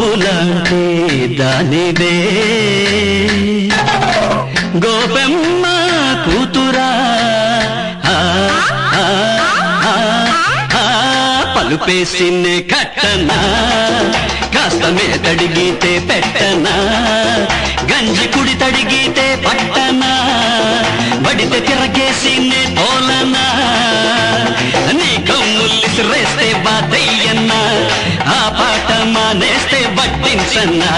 పువ్వులాంటి దానివే గోపెమ్మ కూతురా ఆ, ఆ, ఆ, ఆ, పలుపేసినే కట్టనా కాస్త మేతడిగితే పెట్టనా గంజి కుడి తడిగితే పట్టనా బడితే తిరగేసినే తోలనా నీ కమ్ముల్లిసిరేస్తే బాతయ్యన్నా ఆ పాట మానేస్తే బట్టించన్నా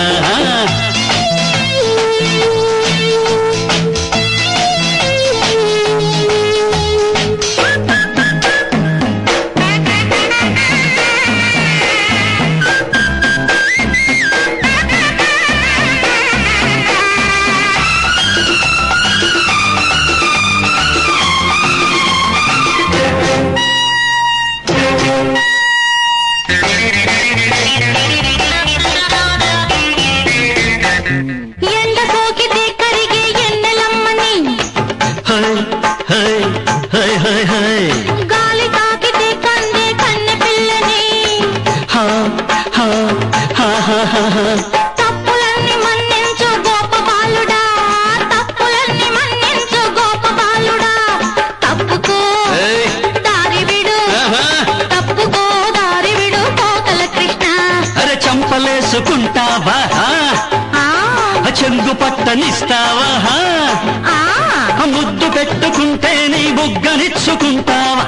ఎండ సోకితే కరిగే ఎన్నెలమ్మని హై హై హై హై హై గాలి తాకితే కందే కన్నె పిల్లని హా హా హా హా హా హా తప్పులన్నీ మన్నించు గోప బాలుడా తప్పులన్నీ మన్నించు గోప బాలుడా తప్పుకో ఏయ్. దారి విడు ఆహా. తప్పుకో దారి విడు కోకల కృష్ణ అరే చంపలేసుకుంటావా హా? ఆ ఆ చెంగు పట్టనిస్తావా హా? ఆ ఆ ముద్దు పెట్టుకుంటే నీ బుగ్గనిచ్చుకుంటావా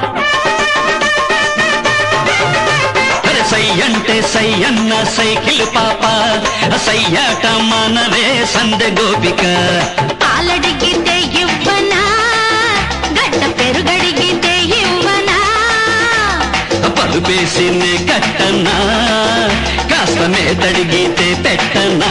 అరే సై అంటే సై అన్న సైకిల్ పాప ఆ సయ్యాట మనవే సందె గోపిక పాలడిగితే ఇవ్వనా గడ్డ పెరుగడిగితే ఇవ్వనా పలుపేసినే కట్టనా కాస్త మేతడిగితే పెట్టనా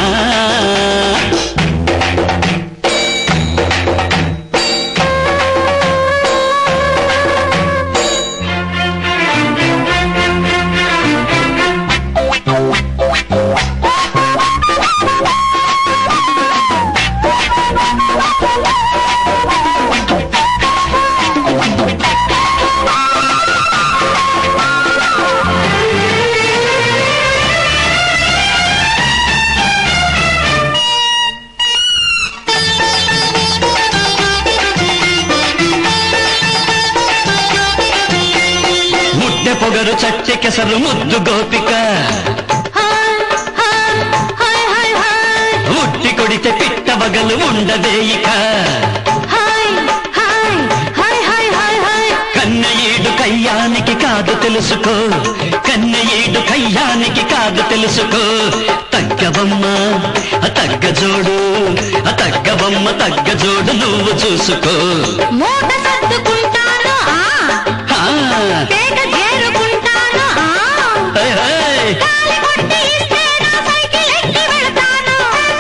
ముట్టె పొగరు చట్టె కెసరు ముద్దు గోపిక హాయ్ హాయ్ హాయ్ హాయ్ హాయ్ ఉట్టి కొడితే పిట్ట వగలు ఉండవేయిక హాయ్ హాయ్ హాయ్ హాయ్ హాయ్ హాయ్ కన్నయ్యేడు కయ్యానికి కాదు తెలుసుకో కన్నయ్యేడు కయ్యానికి కాదు తెలుసుకో తగ్గవమ్మ ఆ తగ్గ జోడు ఆ తగ్గవమ్మ తగ్గ జోడు నువ్వు చూసుకో మూట సర్దుకుంటాను ఆ ఆ, పేక చేరుకుంటాను ఆ హై, హై. గాలి కొట్టి ఇస్తే నా సైకిల్ ఎక్కి వెళతాను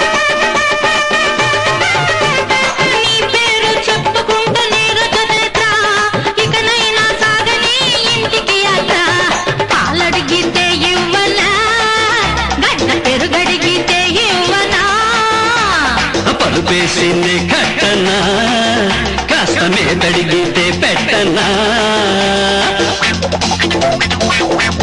నీ పేరు చెప్పుకుంటూ నీరజ నేత్ర ఇకనైనా సాగని ఇంటికి యాత్ర పాలడిగితే ఇవ్వనా గడ్డ పెరుగడిగితే ఇవ్వనా పలుపేసింది కట్టనా కాస్త మీదడిగితే పెట్టనా